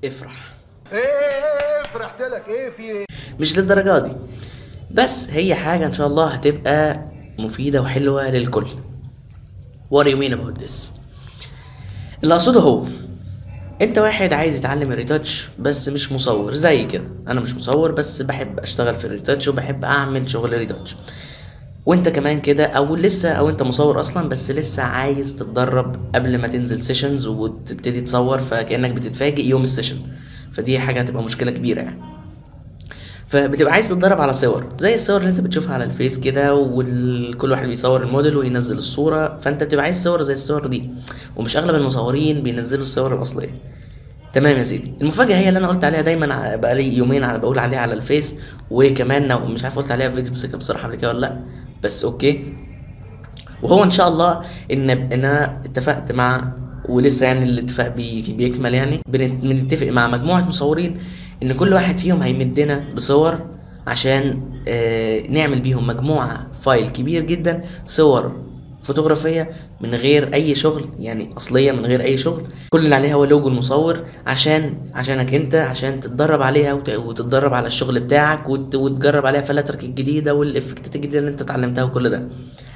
افرح ايه ايه ايه فرحت لك ايه في ايه مش للدرجة دي بس هي حاجة ان شاء الله هتبقى مفيدة وحلوة للكل What do you mean about this اللي اقصده هو انت واحد عايز يتعلم الريتاتش بس مش مصور زي كده انا مش مصور بس بحب اشتغل في الريتاتش وبحب اعمل شغل ريتاتش وانت كمان كده او لسه او انت مصور اصلا بس لسه عايز تتدرب قبل ما تنزل سيشنز وتبتدي تصور فكانك بتتفاجئ يوم السيشن فدي حاجه هتبقى مشكله كبيره يعني فبتبقى عايز تتدرب على صور زي الصور اللي انت بتشوفها على الفيس كده وكل واحد بيصور الموديل وينزل الصوره فانت بتبقى عايز صور زي الصور دي ومش اغلب المصورين بينزلوا الصور الاصليه تمام يا سيدي المفاجاه هي اللي انا قلت عليها دايما ع- بقالي يومين على بقول عليها على الفيس وكمان لو مش عارف قلت عليها في فيديو بس- بصراحه قبل كده ولا لا بس اوكي وهو ان شاء الله ان ان انا اتفقت مع ولسه يعني الاتفاق بي بيكمل يعني بنت- بنتفق مع مجموعه مصورين ان كل واحد فيهم هيمدنا بصور عشان آه نعمل بيهم مجموعه فايل كبير جدا صور فوتوغرافيه من غير اي شغل يعني اصليه من غير اي شغل كل اللي عليها هو لوجو المصور عشان عشانك انت عشان تتدرب عليها وت- وتتدرب على الشغل بتاعك وت- وتجرب عليها فلاترك الجديده والافكتات الجديده اللي انت اتعلمتها وكل ده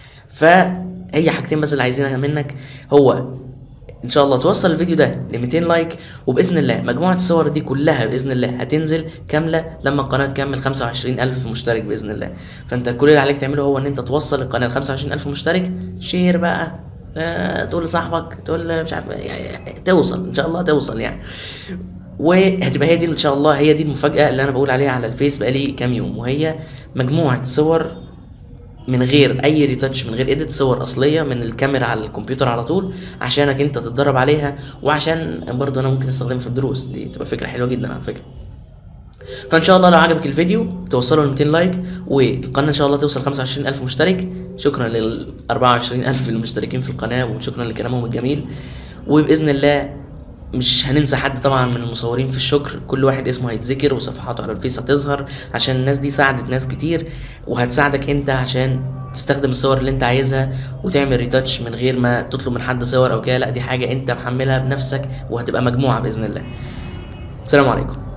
فهي حاجتين بس اللي عايزينها منك هو ان شاء الله توصل الفيديو ده ل 200 لايك وباذن الله مجموعه الصور دي كلها باذن الله هتنزل كامله لما القناه تكمل 25000 مشترك باذن الله فانت كل اللي عليك تعمله هو ان انت توصل القناه ل 25000 مشترك شير بقى آه، تقول لصاحبك تقول مش عارف يعني توصل ان شاء الله توصل يعني وهتبقى هي دي ان شاء الله هي دي المفاجاه اللي انا بقول عليها على الفيس بقالي كام يوم وهي مجموعه صور من غير اي ريتاتش من غير اديت صور اصليه من الكاميرا على الكمبيوتر على طول عشانك انت تتدرب عليها وعشان برضه انا ممكن استخدمها في الدروس دي تبقى فكره حلوه جدا على فكره فان شاء الله لو عجبك الفيديو توصلوا ل 200 لايك والقناه ان شاء الله توصل 25000 مشترك شكرا لل 24000 المشتركين في القناه وشكرا لكلامهم الجميل وباذن الله مش هننسى حد طبعا من المصورين في الشكر كل واحد اسمه هيتذكر وصفحاته على الفيس هتظهر عشان الناس دي ساعدت ناس كتير وهتساعدك انت عشان تستخدم الصور اللي انت عايزها وتعمل ريتاتش من غير ما تطلب من حد صور او كده لا دي حاجه انت محملها بنفسك وهتبقى مجموعه باذن الله السلام عليكم